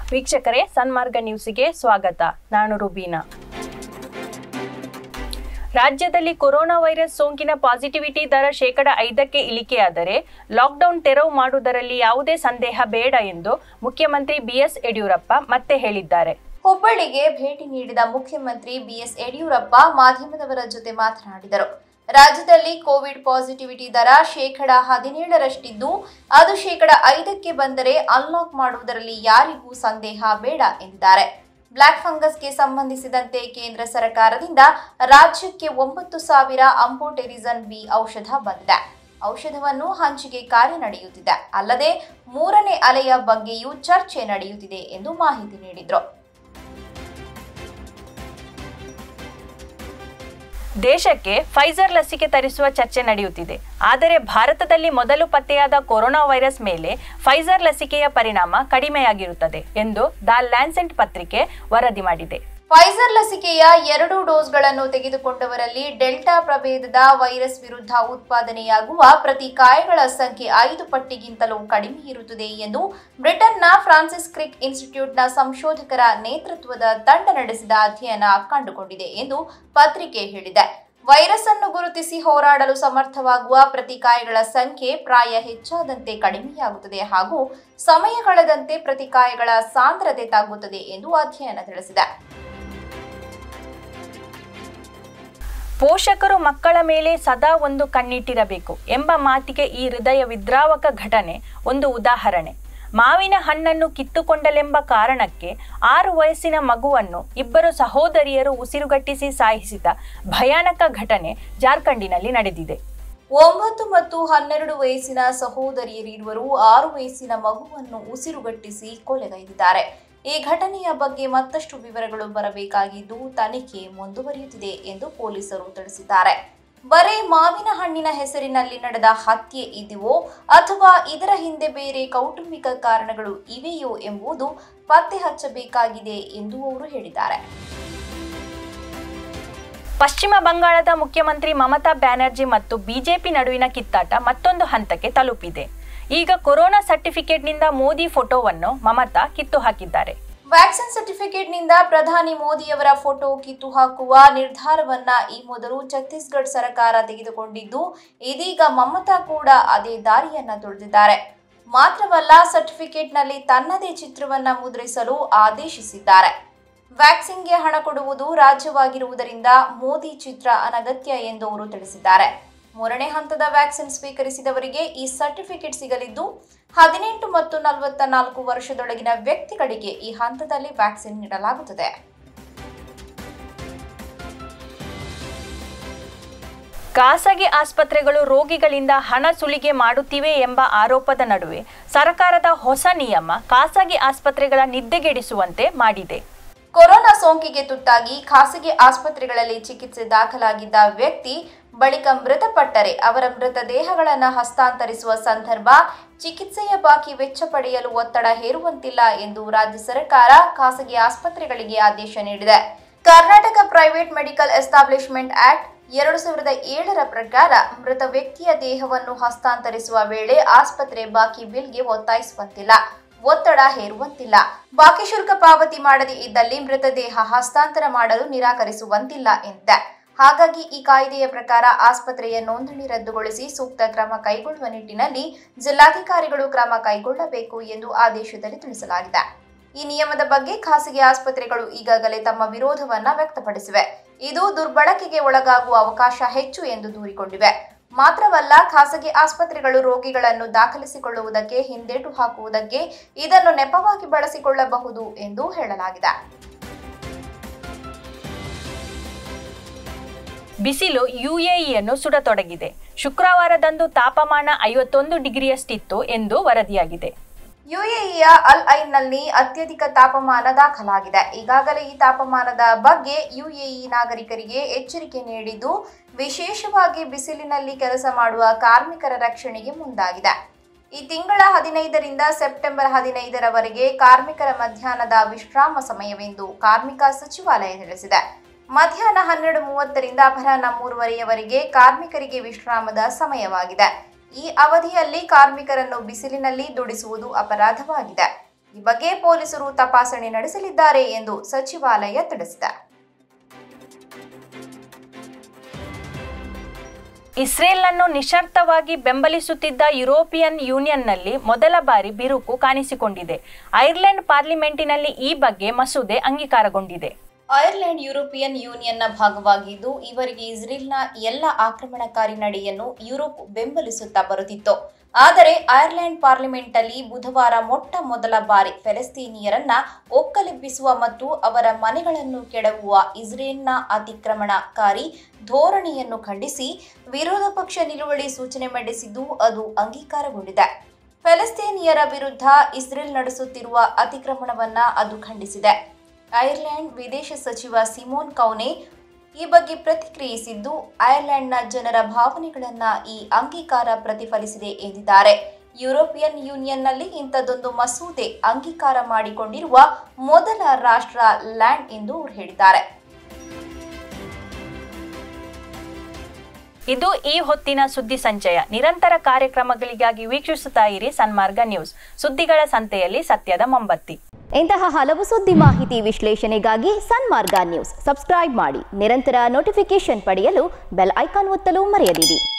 ವೀಕ್ಷಕರೇ ಸನ್ಮಾರ್ಗ ನ್ಯೂಸಿಗೆ ಸ್ವಾಗತ ನಾನು ರುಬೀನಾ ರಾಜ್ಯದಲ್ಲಿ ಕೊರೋನಾ ವೈರಸ್ ಸೋಂಕಿನ ಪಾಸಿಟಿವಿಟಿ ದರ ಶೇಕಡ ಐದಕ್ಕೆ ಇಳಿಕೆಯಾದರೆ ಲಾಕ್ಡೌನ್ ತೆರವು ಮಾಡುವುದರಲ್ಲಿ ಯಾವುದೇ ಸಂದೇಹ ಬೇಡ ಎಂದು ಮುಖ್ಯಮಂತ್ರಿ ಬಿಎಸ್ ಯಡಿಯೂರಪ್ಪ ಮತ್ತೆ ಹೇಳಿದ್ದಾರೆ ಹುಬ್ಬಳ್ಳಿಗೆ ಭೇಟಿ ನೀಡಿದ ಮುಖ್ಯಮಂತ್ರಿ ಬಿಎಸ್ ಯಡಿಯೂರಪ್ಪ ಮಾಧ್ಯಮದವರ ಜೊತೆ ಮಾತನಾಡಿದರು ರಾಜ್ಯದಲ್ಲಿ ಕೋವಿಡ್ ಪಾಸಿಟಿವಿಟಿ ದರ ಶೇಕಡ ಹದಿನೇಳರಷ್ಟಿದ್ದು ಅದು ಶೇಕಡ ಐದಕ್ಕೆ ಬಂದರೆ ಅನ್ಲಾಕ್ ಮಾಡುವುದರಲ್ಲಿ ಯಾರಿಗೂ ಸಂದೇಹ ಬೇಡ ಎಂದಿದ್ದಾರೆ ಬ್ಲಾಕ್ ಫಂಗಸ್ಗೆ ಸಂಬಂಧಿಸಿದಂತೆ ಕೇಂದ್ರ ಸರ್ಕಾರದಿಂದ ರಾಜ್ಯಕ್ಕೆ ಒಂಬತ್ತು ಸಾವಿರ ಅಂಪೋಟೆರಿಸನ್ ಬಿ ಔಷಧ ಬಂದಿದೆ ಔಷಧವನ್ನು ಹಂಚಿಕೆ ಕಾರ್ಯ ನಡೆಯುತ್ತಿದೆ ಅಲ್ಲದೆ ಮೂರನೇ ಅಲೆಯ ಬಗ್ಗೆಯೂ ಚರ್ಚೆ ನಡೆಯುತ್ತಿದೆ ಎಂದು ಮಾಹಿತಿ ನೀಡಿದರು ದೇಶಕ್ಕೆ ಫೈಜರ್ ಲಸಿಕೆ ತರಿಸುವ ಚರ್ಚೆ ನಡೆಯುತ್ತಿದೆ ಆದರೆ ಭಾರತದಲ್ಲಿ ಮೊದಲು ಪತ್ತೆಯಾದ ಕೊರೋನಾ ವೈರಸ್ ಮೇಲೆ ಫೈಜರ್ ಲಸಿಕೆಯ ಪರಿಣಾಮ ಕಡಿಮೆಯಾಗಿರುತ್ತದೆ ಎಂದು ದ ಲ್ಯಾನ್ಸೆಂಟ್ ಪತ್ರಿಕೆ ವರದಿ ಮಾಡಿದೆ ಫೈಸರ್ ಲಸಿಕೆಯ ಎರಡು ಡೋಸ್ಗಳನ್ನು ತೆಗೆದುಕೊಂಡವರಲ್ಲಿ ಡೆಲ್ಟಾ ಪ್ರಭೇದದ ವೈರಸ್ ವಿರುದ್ಧ ಉತ್ಪಾದನೆಯಾಗುವ ಪ್ರತಿಕಾಯಗಳ ಸಂಖ್ಯೆ ಐದು ಪಟ್ಟಿಗಿಂತಲೂ ಕಡಿಮೆ ಇರುತ್ತದೆ ಎಂದು ಬ್ರಿಟನ್ನ ಫ್ರಾನ್ಸಿಸ್ ಕ್ರಿಕ್ ಇನ್ಸ್ಟಿಟ್ಯೂಟ್ನ ಸಂಶೋಧಕರ ನೇತೃತ್ವದ ತಂಡ ನಡೆಸಿದ ಅಧ್ಯಯನ ಕಂಡುಕೊಂಡಿದೆ ಎಂದು ಪತ್ರಿಕೆ ಹೇಳಿದೆ ವೈರಸ್ ಅನ್ನು ಗುರುತಿಸಿ ಹೋರಾಡಲು ಸಮರ್ಥವಾಗುವ ಪ್ರತಿಕಾಯಗಳ ಸಂಖ್ಯೆ ಪ್ರಾಯ ಹೆಚ್ಚಾದಂತೆ ಕಡಿಮೆಯಾಗುತ್ತದೆ ಹಾಗೂ ಸಮಯ ಕಳೆದಂತೆ ಪ್ರತಿಕಾಯಗಳ ಸಾಂದ್ರತೆ ತಗ್ಗುತ್ತದೆ ಎಂದು ಅಧ್ಯಯನ ತಿಳಿಸಿದೆ ಪೋಷಕರು ಮಕ್ಕಳ ಮೇಲೆ ಸದಾ ಒಂದು ಕಣ್ಣಿಟ್ಟಿರಬೇಕು ಎಂಬ ಮಾತಿಗೆ ಈ ಹೃದಯ ವಿದ್ರಾವಕ ಘಟನೆ ಒಂದು ಉದಾಹರಣೆ ಮಾವಿನ ಹಣ್ಣನ್ನು ಕಿತ್ತುಕೊಂಡಲೆಂಬ ಕಾರಣಕ್ಕೆ ಆರು ವಯಸ್ಸಿನ ಮಗುವನ್ನು ಇಬ್ಬರು ಸಹೋದರಿಯರು ಉಸಿರುಗಟ್ಟಿಸಿ ಸಾಯಿಸಿದ ಭಯಾನಕ ಘಟನೆ ಜಾರ್ಖಂಡಿನಲ್ಲಿ ನಡೆದಿದೆ ಒಂಬತ್ತು ಮತ್ತು ಹನ್ನೆರಡು ವಯಸ್ಸಿನ ಸಹೋದರಿಯರಿರುವರು ಆರು ವಯಸ್ಸಿನ ಮಗುವನ್ನು ಉಸಿರುಗಟ್ಟಿಸಿ ಕೊಲೆಗೈದಿದ್ದಾರೆ ಈ ಘಟನೆಯ ಬಗ್ಗೆ ಮತ್ತಷ್ಟು ವಿವರಗಳು ಬರಬೇಕಾಗಿದ್ದು ತನಿಖೆ ಮುಂದುವರಿಯುತ್ತಿದೆ ಎಂದು ಪೊಲೀಸರು ತಿಳಿಸಿದ್ದಾರೆ ಬರೇ ಮಾವಿನ ಹಣ್ಣಿನ ಹೆಸರಿನಲ್ಲಿ ನಡೆದ ಹತ್ಯೆ ಇದೆಯೋ ಅಥವಾ ಇದರ ಹಿಂದೆ ಬೇರೆ ಕೌಟುಂಬಿಕ ಕಾರಣಗಳು ಇವೆಯೋ ಎಂಬುದು ಪತ್ತೆ ಹಚ್ಚಬೇಕಾಗಿದೆ ಎಂದು ಅವರು ಹೇಳಿದ್ದಾರೆ ಪಶ್ಚಿಮ ಬಂಗಾಳದ ಮುಖ್ಯಮಂತ್ರಿ ಮಮತಾ ಬ್ಯಾನರ್ಜಿ ಮತ್ತು ಬಿಜೆಪಿ ನಡುವಿನ ಕಿತ್ತಾಟ ಮತ್ತೊಂದು ಹಂತಕ್ಕೆ ತಲುಪಿದೆ ಈಗ ಕೊರೋನಾ ಸರ್ಟಿಫಿಕೇಟ್ನಿಂದ ಮೋದಿ ಫೋಟೋವನ್ನು ಮಮತಾ ಕಿತ್ತು ಹಾಕಿದ್ದಾರೆ ವ್ಯಾಕ್ಸಿನ್ ಸರ್ಟಿಫಿಕೇಟ್ನಿಂದ ಪ್ರಧಾನಿ ಮೋದಿಯವರ ಫೋಟೋ ಕಿತ್ತು ಹಾಕುವ ನಿರ್ಧಾರವನ್ನ ಈ ಮೊದಲು ಛತ್ತೀಸ್ಗಢ ಸರ್ಕಾರ ತೆಗೆದುಕೊಂಡಿದ್ದು ಇದೀಗ ಮಮತಾ ಕೂಡ ಅದೇ ದಾರಿಯನ್ನ ತುಳಿದಿದ್ದಾರೆ ಮಾತ್ರವಲ್ಲ ಸರ್ಟಿಫಿಕೇಟ್ನಲ್ಲಿ ತನ್ನದೇ ಚಿತ್ರವನ್ನ ಮುದ್ರಿಸಲು ಆದೇಶಿಸಿದ್ದಾರೆ ವ್ಯಾಕ್ಸಿನ್ಗೆ ಹಣ ಕೊಡುವುದು ರಾಜ್ಯವಾಗಿರುವುದರಿಂದ ಮೋದಿ ಚಿತ್ರ ಅನಗತ್ಯ ಎಂದು ಅವರು ತಿಳಿಸಿದ್ದಾರೆ ಮೂರನೇ ಹಂತದ ವ್ಯಾಕ್ಸಿನ್ ಸ್ವೀಕರಿಸಿದವರಿಗೆ ಈ ಸರ್ಟಿಫಿಕೇಟ್ ಸಿಗಲಿದ್ದು ಹದಿನೆಂಟು ಮತ್ತು ನಲವತ್ತ ನಾಲ್ಕು ವರ್ಷದೊಳಗಿನ ವ್ಯಕ್ತಿಗಳಿಗೆ ಈ ಹಂತದಲ್ಲಿ ವ್ಯಾಕ್ಸಿನ್ ನೀಡಲಾಗುತ್ತದೆ ಖಾಸಗಿ ಆಸ್ಪತ್ರೆಗಳು ರೋಗಿಗಳಿಂದ ಹಣ ಸುಲಿಗೆ ಮಾಡುತ್ತಿವೆ ಎಂಬ ಆರೋಪದ ನಡುವೆ ಸರ್ಕಾರದ ಹೊಸ ನಿಯಮ ಖಾಸಗಿ ಆಸ್ಪತ್ರೆಗಳ ನಿದ್ದೆಗೆಡಿಸುವಂತೆ ಮಾಡಿದೆ ಕೊರೋನಾ ಸೋಂಕಿಗೆ ತುತ್ತಾಗಿ ಖಾಸಗಿ ಆಸ್ಪತ್ರೆಗಳಲ್ಲಿ ಚಿಕಿತ್ಸೆ ದಾಖಲಾಗಿದ್ದ ವ್ಯಕ್ತಿ ಬಳಿಕ ಮೃತಪಟ್ಟರೆ ಅವರ ಮೃತದೇಹಗಳನ್ನು ಹಸ್ತಾಂತರಿಸುವ ಸಂದರ್ಭ ಚಿಕಿತ್ಸೆಯ ಬಾಕಿ ವೆಚ್ಚ ಪಡೆಯಲು ಒತ್ತಡ ಹೇರುವಂತಿಲ್ಲ ಎಂದು ರಾಜ್ಯ ಸರ್ಕಾರ ಖಾಸಗಿ ಆಸ್ಪತ್ರೆಗಳಿಗೆ ಆದೇಶ ನೀಡಿದೆ Karnataka private medical establishment act ಎರಡು ಸಾವಿರದ ಏಳರ ಪ್ರಕಾರ ಮೃತ ವ್ಯಕ್ತಿಯ ದೇಹವನ್ನು ಹಸ್ತಾಂತರಿಸುವ ವೇಳೆ ಆಸ್ಪತ್ರೆ ಬಾಕಿ ಬಿಲ್ಗೆ ಒತ್ತಾಯಿಸುವಂತಿಲ್ಲ ಒತ್ತಡ ಹೇರುವಂತಿಲ್ಲ ಬಾಕಿ ಶುಲ್ಕ ಪಾವತಿ ಮಾಡದೇ ಇದ್ದಲ್ಲಿ ಮೃತದೇಹ ಹಸ್ತಾಂತರ ಮಾಡಲು ನಿರಾಕರಿಸುವಂತಿಲ್ಲ ಎಂದಿದೆ ಹಾಗಾಗಿ ಈ ಕಾಯ್ದೆಯ ಪ್ರಕಾರ ಆಸ್ಪತ್ರೆಯ ನೋಂದಣಿ ರದ್ದುಗೊಳಿಸಿ ಸೂಕ್ತ ಕ್ರಮ ಕೈಗೊಳ್ಳುವ ನಿಟ್ಟಿನಲ್ಲಿ ಜಿಲ್ಲಾಧಿಕಾರಿಗಳು ಕ್ರಮ ಕೈಗೊಳ್ಳಬೇಕು ಎಂದು ಆದೇಶದಲ್ಲಿ ತಿಳಿಸಲಾಗಿದೆ ಈ ನಿಯಮದ ಬಗ್ಗೆ ಖಾಸಗಿ ಆಸ್ಪತ್ರೆಗಳು ಈಗಾಗಲೇ ತಮ್ಮ ವಿರೋಧವನ್ನ ವ್ಯಕ್ತಪಡಿಸಿವೆ ಇದು ದುರ್ಬಳಕೆಗೆ ಒಳಗಾಗುವ ಅವಕಾಶ ಹೆಚ್ಚು ಎಂದು ದೂರಿಕೊಂಡಿವೆ ಮಾತ್ರವಲ್ಲ ಖಾಸಗಿ ಆಸ್ಪತ್ರೆಗಳು ರೋಗಿಗಳನ್ನು ದಾಖಲಿಸಿಕೊಳ್ಳುವುದಕ್ಕೆ ಹಿಂದೇಟು ಹಾಕುವುದಕ್ಕೆ ಇದನ್ನು ನೆಪವಾಗಿ ಬಳಸಿಕೊಳ್ಳಬಹುದು ಎಂದು ಹೇಳಲಾಗಿದೆ ಬಿಸಿಲು ಯುಎಇಯನ್ನು ಸುಡತೊಡಗಿದೆ ಶುಕ್ರವಾರದಂದು ತಾಪಮಾನ ಐವತ್ತೊಂದು ಡಿಗ್ರಿಯಷ್ಟಿತ್ತು ಎಂದು ವರದಿಯಾಗಿದೆ ಯುಎಇಯ ಅಲ್ ಐನ್ನಲ್ಲಿ ಅತ್ಯಧಿಕ ತಾಪಮಾನ ದಾಖಲಾಗಿದೆ ಈಗಾಗಲೇ ಈ ತಾಪಮಾನದ ಬಗ್ಗೆ ಯುಎಇ ನಾಗರಿಕರಿಗೆ ಎಚ್ಚರಿಕೆ ನೀಡಿದ್ದು ವಿಶೇಷವಾಗಿ ಬಿಸಿಲಿನಲ್ಲಿ ಕೆಲಸ ಮಾಡುವ ಕಾರ್ಮಿಕರ ರಕ್ಷಣೆಗೆ ಮುಂದಾಗಿದೆ ಈ ತಿಂಗಳ ಹದಿನೈದರಿಂದ ಸೆಪ್ಟೆಂಬರ್ ಹದಿನೈದರವರೆಗೆ ಕಾರ್ಮಿಕರ ಮಧ್ಯಾಹ್ನದ ವಿಶ್ರಾಮ ಸಮಯವೆಂದು ಕಾರ್ಮಿಕ ಸಚಿವಾಲಯ ತಿಳಿಸಿದೆ ಮಧ್ಯಾಹ್ನ ಹನ್ನೆರಡು ಮೂವತ್ತರಿಂದ ಅಪರಾಹ್ನ ಮೂರುವರೆಯವರೆಗೆ ಕಾರ್ಮಿಕರಿಗೆ ವಿಶ್ರಾಮದ ಸಮಯವಾಗಿದೆ ಈ ಅವಧಿಯಲ್ಲಿ ಕಾರ್ಮಿಕರನ್ನು ಬಿಸಿಲಿನಲ್ಲಿ ದುಡಿಸುವುದು ಅಪರಾಧವಾಗಿದೆ ಈ ಬಗ್ಗೆ ಪೊಲೀಸರು ತಪಾಸಣೆ ನಡೆಸಲಿದ್ದಾರೆ ಎಂದು ಸಚಿವಾಲಯ ತಿಳಿಸಿದೆ ಇಸ್ರೇಲ್ನನ್ನು ನಿಶರ್ತವಾಗಿ ಬೆಂಬಲಿಸುತ್ತಿದ್ದ ಯುರೋಪಿಯನ್ ಯೂನಿಯನ್ನಲ್ಲಿ ಮೊದಲ ಬಾರಿ ಬಿರುಕು ಕಾಣಿಸಿಕೊಂಡಿದೆ ಐರ್ಲೆಂಡ್ ಪಾರ್ಲಿಮೆಂಟಿನಲ್ಲಿ ಈ ಬಗ್ಗೆ ಮಸೂದೆ ಅಂಗೀಕಾರಗೊಂಡಿದೆ ಐರ್ಲೆಂಡ್ ಯುರೋಪಿಯನ್ ಯೂನಿಯನ್ನ ಭಾಗವಾಗಿದ್ದು ಇವರಿಗೆ ಇಸ್ರೇಲ್ನ ಎಲ್ಲ ಆಕ್ರಮಣಕಾರಿ ನಡೆಯನ್ನು ಯುರೋಪ್ ಬೆಂಬಲಿಸುತ್ತಾ ಬರುತ್ತಿತ್ತು ಆದರೆ ಐರ್ಲೆಂಡ್ ಪಾರ್ಲಿಮೆಂಟ್ ಅಲ್ಲಿ ಬುಧವಾರ ಮೊಟ್ಟ ಮೊದಲ ಬಾರಿ ಫೆಲೆಸ್ತೀನಿಯರನ್ನ ಒಕ್ಕಲೆಬ್ಬಿಸುವ ಮತ್ತು ಅವರ ಮನೆಗಳನ್ನು ಕೆಡವುವ ಇಸ್ರೇಲ್ನ ಅತಿಕ್ರಮಣಕಾರಿ ಧೋರಣೆಯನ್ನು ಖಂಡಿಸಿ ವಿರೋಧ ಪಕ್ಷ ನಿಲುವಳಿ ಸೂಚನೆ ಮಂಡಿಸಿದ್ದು ಅದು ಅಂಗೀಕಾರಗೊಂಡಿದೆ ಫೆಲೆಸ್ತೀನಿಯರ ವಿರುದ್ಧ ಇಸ್ರೇಲ್ ನಡೆಸುತ್ತಿರುವ ಅತಿಕ್ರಮಣವನ್ನ ಅದು ಖಂಡಿಸಿದೆ ಐರ್ಲೆಂಡ್ ವಿದೇಶ ಸಚಿವ ಸಿಮೋನ್ ಕೌನೆ ಈ ಬಗ್ಗೆ ಪ್ರತಿಕ್ರಿಯಿಸಿದ್ದು ಐರ್ಲೆಂಡ್ನ ಜನರ ಭಾವನೆಗಳನ್ನ ಈ ಅಂಗೀಕಾರ ಪ್ರತಿಫಲಿಸಿದೆ ಎಂದಿದ್ದಾರೆ ಯುರೋಪಿಯನ್ ಯೂನಿಯನ್ನಲ್ಲಿ ಇಂಥದ್ದೊಂದು ಮಸೂದೆ ಅಂಗೀಕಾರ ಮಾಡಿಕೊಂಡಿರುವ ಮೊದಲ ರಾಷ್ಟ್ರ ಲ್ಯಾಂಡ್ ಎಂದು ಅವರು ಹೇಳಿದ್ದಾರೆ ಇದು ಈ ಹೊತ್ತಿನ ಸುದ್ದಿ ಸಂಚಯ ನಿರಂತರ ಕಾರ್ಯಕ್ರಮಗಳಿಗಾಗಿ ವೀಕ್ಷಿಸುತ್ತಾ ಇರಿ ಸನ್ಮಾರ್ಗ ನ್ಯೂಸ್ ಸುದ್ದಿಗಳ ಸಂತೆಯಲ್ಲಿ ಸತ್ಯದ ಮೊಂಬತ್ತಿ ಇಂತಹ ಹಲವು ಸುದ್ದಿ ಮಾಹಿತಿ ವಿಶ್ಲೇಷಣೆಗಾಗಿ ಸನ್ಮಾರ್ಗ ನ್ಯೂಸ್ ಸಬ್ಸ್ಕ್ರೈಬ್ ಮಾಡಿ ನಿರಂತರ ನೋಟಿಫಿಕೇಶನ್ ಪಡೆಯಲು ಬೆಲ್ ಐಕಾನ್ ಒತ್ತಲು ಮರೆಯದಿರಿ